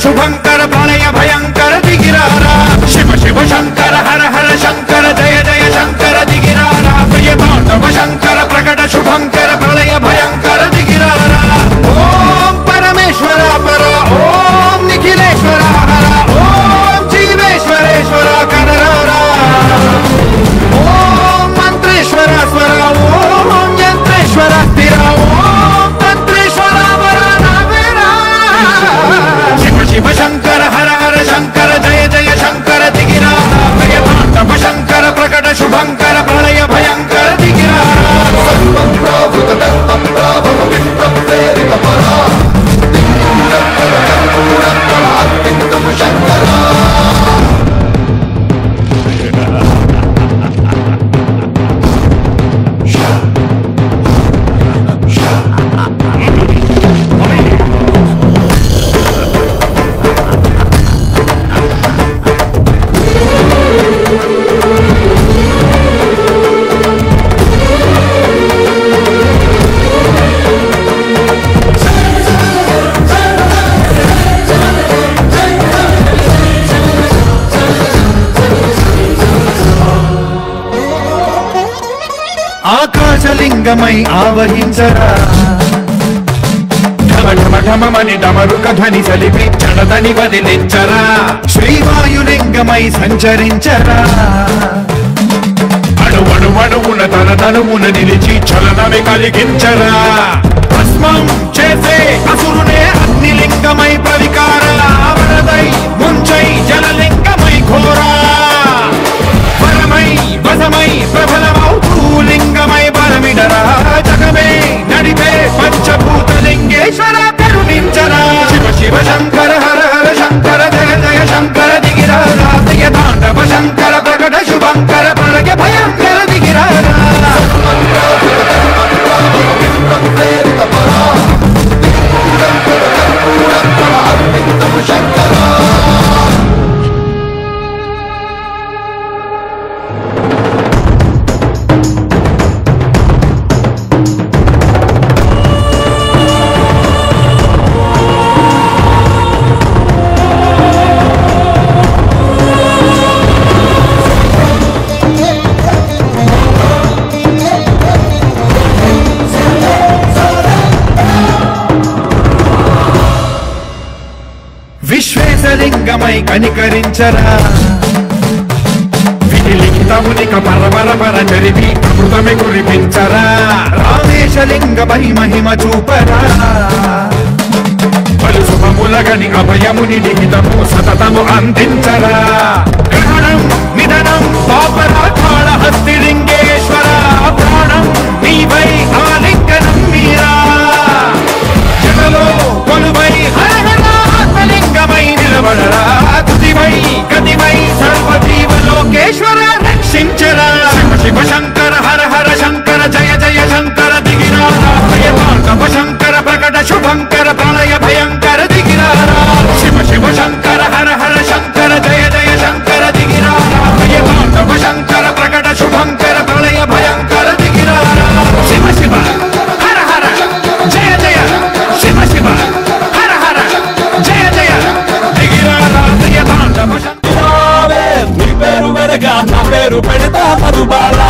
శుభంకర ప్రళయ భయంకర దిగిరారా శివ శివ శంకర హర హర శంకర జయ జయ శంకర దిగిరారా ప్రియ తాండవ శంకర ప్రకట శుభంకర ప్రళయ భయంకర దిగిరారా ఓం పరమేశ్వర పర ఓం నిఖిలేశ్వర హర ఓం జీవేశ్వరేశ్వర కనరారా ఓం మంత్రేశ్వర స్వర ఓం యంత్రేశ్వర స్థిర ఓం తంత్రేశ్వర వర నవేరా. శివ శివ శంకర హర హర శంకర జయ జయ శంకర దిగిరా భయ తాండవ శంకర ప్రకట శుభంకర ప్రళయ భయంకర దిగిరా ఆకాశలింగమై ఆవహించరా ఢమ ఢమ ఢమమని డమరుక ధ్వని సలిపి చడదని వదిలించరా శ్రీవాయులింగమై సంచరించరా అణువణు అణువున తన తనువున నిలిచి చలనమే కలిగించరా భస్మం చేసే అసురునే అగ్నిలింగమై ప్రవికార వరదై ముంచై జలలింగమై ఘోరా వరమై వసమై ప్రబలమౌ భూలింగమై బలమిడరా జగమే నడిపే పంచభూతలింగేశ్వర కరుణించరా శివ శివ శంకర హర హర శంకర జయ జయ శంకర దిగిరా రాతయ తాండవ శంకర ప్రకట శుభంకర ప్రళయ భయంకర దిగిరా విశ్వేశలింగమై కనికరించరా విలిఖితమునిక పరపర పర జరిపి అమృతమే కురిపించరా రామేశలింగమై మహిమ చూపరా పలు శుభములగని అభయముని లిఖితము సతతము అందించరా గ్రహణం నిధనం పాపరాకాళ హస్తిలింగేశ్వర ప్రాణం నీవై ఆలింగనం మీరా జగలో కొలువై హర హర ఆత్మలింగమై నిలబడరా తుదివై గతివై సర్వజీవ లోకేశ్వర రక్షించరా శివ శివ శంకర హర హర శంకర జయ జయ శంకర దిగిరారా భయ తాండవ శంకర ప్రకట శుభంకర ప్రళయ భయంకర దిగిరారా శివ శివ శంకర హర హర శంకర జయ జయ శంకర దిగిరారా భయ తాండవ శంకర ప్రకట శుభంకర ప్రళయ భయంకర దిగిరారా శివ శివ హర హర జయ జయ శివ శివ హర హర జయ జయ దిగిరారా భయ తాండవ శంకర రావే, నీ పేరు వెనక నా పేరు పెడతా మధుబాల